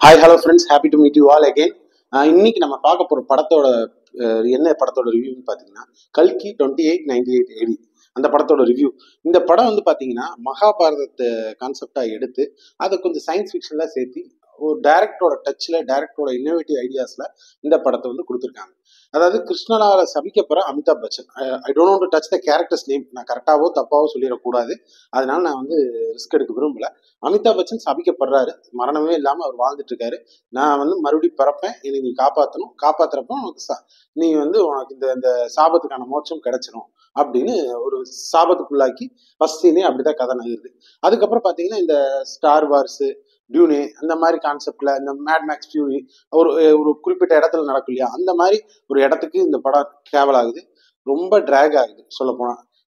hi hello friends happy to meet you all again இன்னைக்கு நம்ம பார்க்க போகிற படத்தோட அஹ், என்ன படத்தோட ரிவ்யூன்னு பார்த்தீங்கன்னா கல்கி twenty eight ninety eight AD அந்த படத்தோட ரிவ்யூ இந்த படம் வந்து பார்த்தீங்கன்னா மகாபாரதத்தை கான்செப்டாக எடுத்து அதை கொஞ்சம் சயின்ஸ் ஃபிக்ஷனில் சேர்த்து ஒரு டைரக்டரோட டச்சில் டைரக்டரோட இன்னோவேட்டிவ் ஐடியாஸில் இந்த படத்தை வந்து கொடுத்துருக்காங்க அதாவது கிருஷ்ணனால சபிக்கப்புற Amitabh Bachchan I don't to touch the characters name நான் கரெக்டாவோ தப்பாவோ சொல்லிடக்கூடாது அதனால நான் வந்து ரிஸ்க் எடுக்க விரும்பல அமிதாப் பச்சன் சபிக்கப்படுறாரு மரணமே இல்லாமல் அவர் வாழ்ந்துட்டு இருக்காரு நான் வந்து மறுபடியும் பிறப்பேன் என்னை நீ காப்பாற்றணும் காப்பாத்துறப்ப உனக்கு சா- நீ வந்து உனக்கு இந்த இந்த சாபத்துக்கான மோட்சம் கிடைச்சிரும் அப்படின்னு ஒரு சாபத்துக்குள்ளாக்கி ஃபர்ஸ்ட் சீனே அப்படிதான் கதை நகருது அதுக்கப்புறம் பார்த்தீங்கன்னா இந்த ஸ்டார் வார்ஸு டியூனே அந்த மாதிரி கான்செப்ட்ல இந்த மேட் மேக்ஸ் ஃபியூரி ஒரு ஒரு குறிப்பிட்ட இடத்துல நடக்கும் இல்லையா அந்த மாதிரி ஒரு இடத்துக்கு இந்த படம் ட்ராவல் ஆகுது ரொம்ப ட்ராக் ஆகுது சொல்ல போனா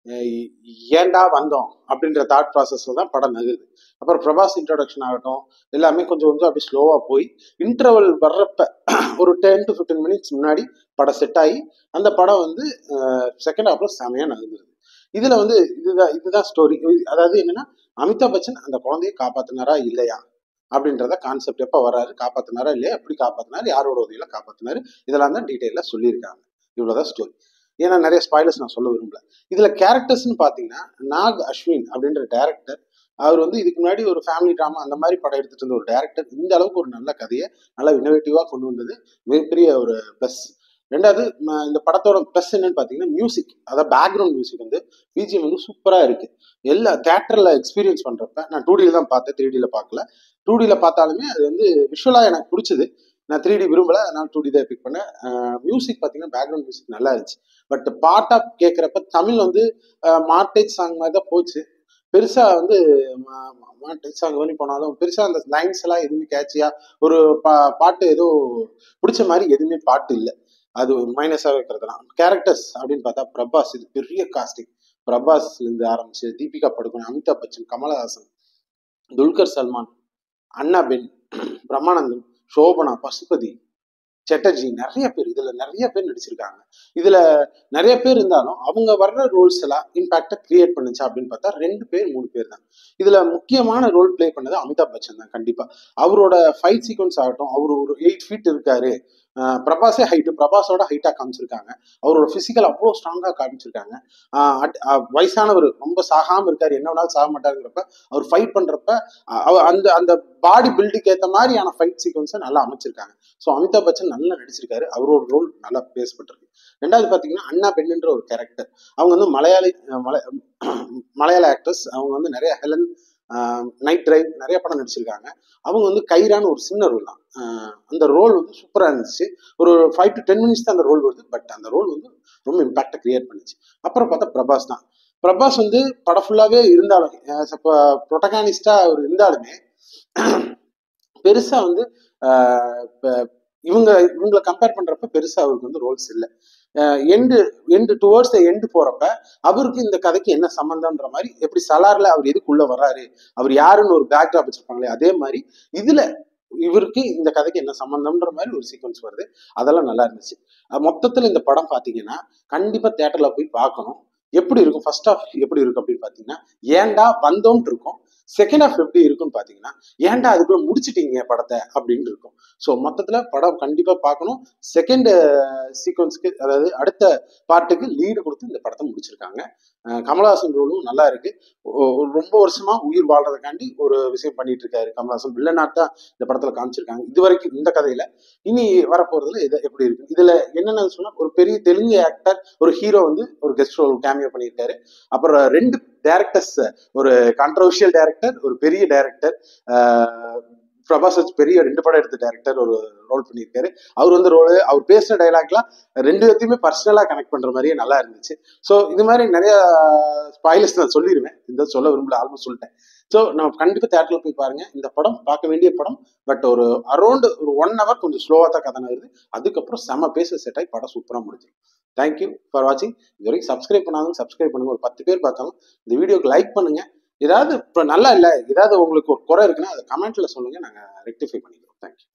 ஏன்டா வந்தோம் அப்படின்ற தாட் ப்ராசஸ்ல தான் படம் நகருது அப்புறம் பிரபாஸ் இன்ட்ரடக்ஷன் ஆகட்டும் எல்லாமே கொஞ்சம் கொஞ்சம் அப்படியே ஸ்லோவாக போய் இன்டர்வல் வர்றப்ப ஒரு டென் டு ஃபிஃப்டீன் மினிட்ஸ் முன்னாடி படம் செட் ஆகி அந்த படம் வந்து செகண்ட் ஹாஃப்ல செமையாக நகர்ந்துருது இதுல வந்து இதுதான் இதுதான் ஸ்டோரி அதாவது என்னன்னா அமிதாப் பச்சன் அந்த குழந்தையை காப்பாத்தினாரா இல்லையா அப்படின்றத கான்செப்ட் எப்போ வராரு காப்பாத்தினாரா இல்லையா எப்படி காப்பாத்தினாரு யாரோட உதவியில காப்பாத்தினாரு இதெல்லாம் தான் டீட்டெயிலாக சொல்லியிருக்காங்க இவ்வளோதான் ஸ்டோரி ஏன்னா நிறைய ஸ்பாய்லர்ஸ் நான் சொல்ல விரும்பல இதுல கேரக்டர்ஸ்னு பார்த்தீங்கன்னா நாக் அஸ்வின் அப்படின்ற டேரக்டர் அவர் வந்து இதுக்கு முன்னாடி ஒரு ஃபேமிலி ட்ராமா அந்த மாதிரி படம் எடுத்துட்டு இருந்த ஒரு டேரக்டர் இந்த அளவுக்கு ஒரு நல்ல கதையை நல்லா இன்னோவேட்டிவாக கொண்டு வந்தது மிகப்பெரிய ஒரு ப்ளஸ் ரெண்டாவது ம, இந்த படத்தோட ப்ளஸ் என்னன்னு பார்த்தீங்கன்னா மியூசிக் அதாவது பேக்ரவுண்ட் மியூசிக் வந்து பிஜிஎம் வந்து சூப்பராக இருக்கு எல்லா தேட்டரில் எக்ஸ்பீரியன்ஸ் பண்ணுறப்ப நான் டூ டியில் தான் பார்த்தேன் த்ரீ டியில் பார்க்கல டூ டியில் பார்த்தாலுமே அது வந்து விஷுவலாக எனக்கு பிடிச்சது நான் த்ரீ டி விரும்பல அதனால டூ டி தான் பிக் பண்ணேன் மியூசிக் பார்த்தீங்கன்னா பேக்ரவுண்ட் மியூசிக் நல்லா இருந்துச்சு பட் பாட்டாக கேட்குறப்ப தமிழ் வந்து மார்டேஜ் சாங் மாதிரி தான் போச்சு பெருசா வந்து மார்டேஜ் சாங் பண்ணி போனாலும் பெருசா அந்த லைன்ஸ் எல்லாம் எதுவுமே கேட்சியா ஒரு பா பாட்டு ஏதோ பிடிச்ச மாதிரி எதுவுமே பாட்டு இல்லை அது மைனஸாக இருக்கிறதுலாம் கேரக்டர்ஸ் அப்படின்னு பார்த்தா பிரபாஸ் இது பெரிய காஸ்டிங் பிரபாஸ்ல இருந்து ஆரம்பிச்சு தீபிகா படுகோன் அமிதாப் பச்சன் கமலஹாசன் துல்கர் சல்மான் அண்ணா பென் பிரம்மானந்தம் சோபனா பசுபதி செட்டர்ஜி நிறைய பேர் இதுல நிறைய பேர் நடிச்சிருக்காங்க இதுல நிறைய பேர் இருந்தாலும் அவங்க வர்ற ரோல்ஸ் எல்லாம் இம்பாக்டை கிரியேட் பண்ணுச்சு அப்படின்னு பார்த்தா ரெண்டு பேர் மூணு பேர் தான் இதுல முக்கியமான ரோல் ப்ளே பண்ணது அமிதாப் பச்சன் தான் கண்டிப்பா அவரோட ஃபைட் சீக்வன்ஸ் ஆகட்டும் அவர் ஒரு எயிட் ஃபீட் இருக்காரு ஆஹ் பிரபாஸே ஹைட்டு பிரபாஸோட ஹைட்டா காமிச்சிருக்காங்க அவரோட பிசிக்கல் அவ்வளோ ஸ்ட்ராங்கா காமிச்சிருக்காங்க ஆஹ் அட்- ஆஹ் வயசானவர் ரொம்ப சாகாம இருக்காரு என்ன வேணாலும் சாக மாட்டாருங்கிறப்ப அவர் ஃபைட் பண்றப்ப ஆஹ் அவ- அந்த அந்த பாடி பில்டுக்கு ஏத்த மாதிரியான ஃபைட் சீக்வன்ஸை நல்லா அமைச்சிருக்காங்க ஸோ அமிதாப் பச்சன் நல்லா நடிச்சிருக்காரு அவரோட ரோல் நல்லா பேசப்பட்டிருக்கு ரெண்டாவது பார்த்தீங்கன்னா அண்ணா பெண்ணுன்ற ஒரு கேரக்டர் அவங்க வந்து மலையாளி அஹ் மலை மலையாள ஆக்ட்ரஸ் அவங்க வந்து நிறைய ஹெலன் நைட் டிரைவ் நிறைய படம் நடிச்சிருக்காங்க அவங்க வந்து கைரான ஒரு சின்ன ரோல் தான் ஆஹ் அந்த ரோல் வந்து சூப்பராக இருந்துச்சு ஒரு ஃபைவ் டு டென் மினிட்ஸ் தான் அந்த ரோல் வருது பட் அந்த ரோல் வந்து ரொம்ப இம்பாக்டை கிரியேட் பண்ணுச்சு அப்புறம் பார்த்தா பிரபாஸ் தான் பிரபாஸ் வந்து படம் ஃபுல்லாகவே இருந்தாலும் ப்ரொட்டகானிஸ்டா அவர் இருந்தாலுமே பெருசா வந்து ஆஹ் இப்ப இவங்க இவங்களை கம்பேர் பண்றப்ப பெருசா அவருக்கு வந்து ரோல்ஸ் இல்லை end end towards the end போறப்ப அவருக்கு இந்த கதைக்கு என்ன சம்பந்தம்ன்ற மாதிரி எப்படி சலார்ல அவர் எதுக்குள்ள வர்றாரு அவர் யாருன்னு ஒரு பேக்ராப் வச்சிருப்பாங்களே அதே மாதிரி இதுல இவருக்கு இந்த கதைக்கு என்ன சம்பந்தம்ன்ற மாதிரி ஒரு சீக்வன்ஸ் வருது அதெல்லாம் நல்லா இருந்துச்சு அஹ் மொத்தத்துல இந்த படம் பாத்தீங்கன்னா கண்டிப்பா தியேட்டர்ல போய் பார்க்கணும் எப்படி இருக்கும் ஃபர்ஸ்ட் ஹாஃப் எப்படி இருக்கும் அப்படின்னு பாத்தீங்கன்னா ஏன்டா வந்தோம்னு இருக்கும் செகண்ட் ஹாஃப் எப்படி இருக்கும்னு பாத்தீங்கன்னா ஏன்டா அதுக்குள்ள முடிச்சிட்டீங்க படத்தை அப்படின்னு இருக்கும் ஸோ மொத்தத்துல படம் கண்டிப்பா பார்க்கணும் செகண்ட் சீக்வன்ஸ்க்கு அதாவது அடுத்த பார்ட்டுக்கு லீடு கொடுத்து இந்த படத்தை முடிச்சிருக்காங்க அஹ் கமலஹாசன் ரோலும் நல்லா இருக்கு ஒ- ஒரு ரொம்ப வருஷமா உயிர் வாழ்றதுக்காண்டி ஒரு விஷயம் பண்ணிட்டு இருக்காரு கமலஹாசன் வில்லனாட் தான் இந்த படத்துல காமிச்சிருக்காங்க இது வரைக்கும் இந்த கதையில இனி வரப்போறதுல இது எப்படி இருக்கு இதுல என்னென்ன சொன்னா ஒரு பெரிய தெலுங்கு ஆக்டர் ஒரு ஹீரோ வந்து ஒரு கெஸ்ட் ரோல் கேமியோ பண்ணியிருக்காரு அப்புறம் ரெண்டு டேரக்டர்ஸ் ஒரு கான்ட்ரவர்ஷியல் டேரக்டர் ஒரு பெரிய டேரக்டர் பிரபாஸ் வச்சு பெரிய ரெண்டு படம் எடுத்த டேரக்டர் ஒரு ரோல் பண்ணியிருக்காரு அவர் வந்து ரோல் அவர் பேசுற டைலாக்லாம் ரெண்டு பேர்த்தையுமே பர்சனலா கனெக்ட் பண்ற மாதிரியே நல்லா இருந்துச்சு ஸோ இது மாதிரி நிறைய ஸ்பாயிலர்ஸ் நான் சொல்லிடுவேன் இந்த சொல்ல விரும்பல ஆல்மோஸ்ட் சொல்லிட்டேன் ஸோ நம்ம கண்டிப்பா தேட்டர்ல போய் பாருங்க இந்த படம் பார்க்க வேண்டிய படம் பட் ஒரு அரௌண்ட் ஒரு ஒன் ஹவர் கொஞ்சம் ஸ்லோவா தான் கதை வருது அதுக்கப்புறம் செம பேச செட் ஆகி படம் சூப்பரா முடிஞ்சிடும் தேங்க்யூ ஃபார் வாட்சிங் இது வரைக்கும் சப்ஸ்கிரைப் பண்ணாலும் சப்ஸ்கிரைப் பண்ணுங்க ஒரு பத்து பேர் பார்த்தாலும் இந்த வீடியோக்கு லைக் பண்ணுங்க ஏதாவது இப்போ நல்லா இல்லை ஏதாவது உங்களுக்கு ஒரு குறை இருக்குன்னா அதை கமெண்ட்ல சொல்லுங்க நாங்கள் ரெக்டிஃபை பண்ணிக்கிறோம் தேங்க்யூ